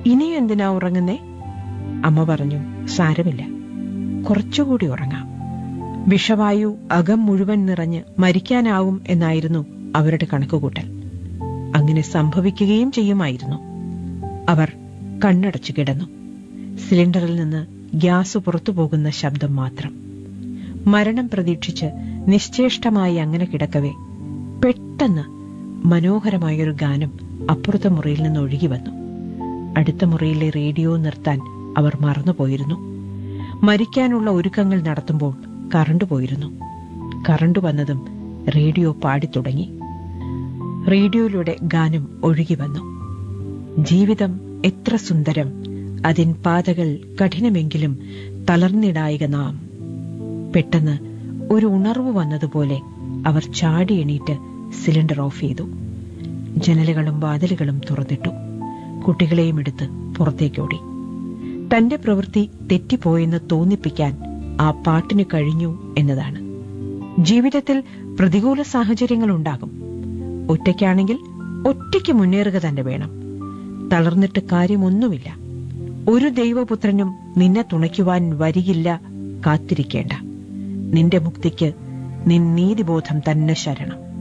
ഇനിയും എന്തിനാ ഉറങ്ങുന്നേ അമ്മ പറഞ്ഞു സാരമില്ല കുറച്ചുകൂടി ഉറങ്ങാം വിഷവായു അകം മുഴുവൻ നിറഞ്ഞ് മരിക്കാനാവും എന്നായിരുന്നു അവരുടെ കണക്കുകൂട്ടൽ അങ്ങനെ സംഭവിക്കുകയും ചെയ്യുമായിരുന്നു അവർ കണ്ണടച്ചു കിടന്നു സിലിണ്ടറിൽ നിന്ന് ഗ്യാസ് പുറത്തു പോകുന്ന ശബ്ദം മാത്രം മരണം പ്രതീക്ഷിച്ച് നിശ്ചേഷ്ടമായി അങ്ങനെ കിടക്കവേ പെട്ടെന്ന് മനോഹരമായൊരു ഗാനം അപ്പുറത്തെ മുറിയിൽ നിന്ന് ഒഴുകി വന്നു അടുത്ത മുറിയിലെ റേഡിയോ നിർത്താൻ അവർ മറന്നുപോയിരുന്നു മരിക്കാനുള്ള ഒരുക്കങ്ങൾ നടത്തുമ്പോൾ കറണ്ട് പോയിരുന്നു കറണ്ട് വന്നതും റേഡിയോ പാടിത്തുടങ്ങി റേഡിയോയിലൂടെ ഗാനം ഒഴുകി വന്നു ജീവിതം എത്ര സുന്ദരം അതിൻ പാതകൾ കഠിനമെങ്കിലും തളർന്നിടായിക നാം പെട്ടെന്ന് ഒരു ഉണർവ് വന്നതുപോലെ അവർ ചാടി എണീറ്റ് സിലിണ്ടർ ഓഫ് ചെയ്തു ജനലുകളും വാതിലുകളും തുറന്നിട്ടു കുട്ടികളെയും എടുത്ത് പുറത്തേക്കോടി തന്റെ പ്രവൃത്തി തെറ്റിപ്പോയെന്ന് തോന്നിപ്പിക്കാൻ ആ പാട്ടിന് കഴിഞ്ഞു എന്നതാണ് ജീവിതത്തിൽ പ്രതികൂല സാഹചര്യങ്ങൾ ഉണ്ടാകും ഒറ്റയ്ക്കാണെങ്കിൽ ഒറ്റയ്ക്ക് മുന്നേറുക തന്നെ വേണം തളർന്നിട്ട് കാര്യമൊന്നുമില്ല ഒരു ദൈവപുത്രനും നിന്നെ തുണയ്ക്കുവാൻ വരികില്ല കാത്തിരിക്കേണ്ട നിന്റെ മുക്തിക്ക് നിൻ നീതിബോധം തന്നെ ശരണം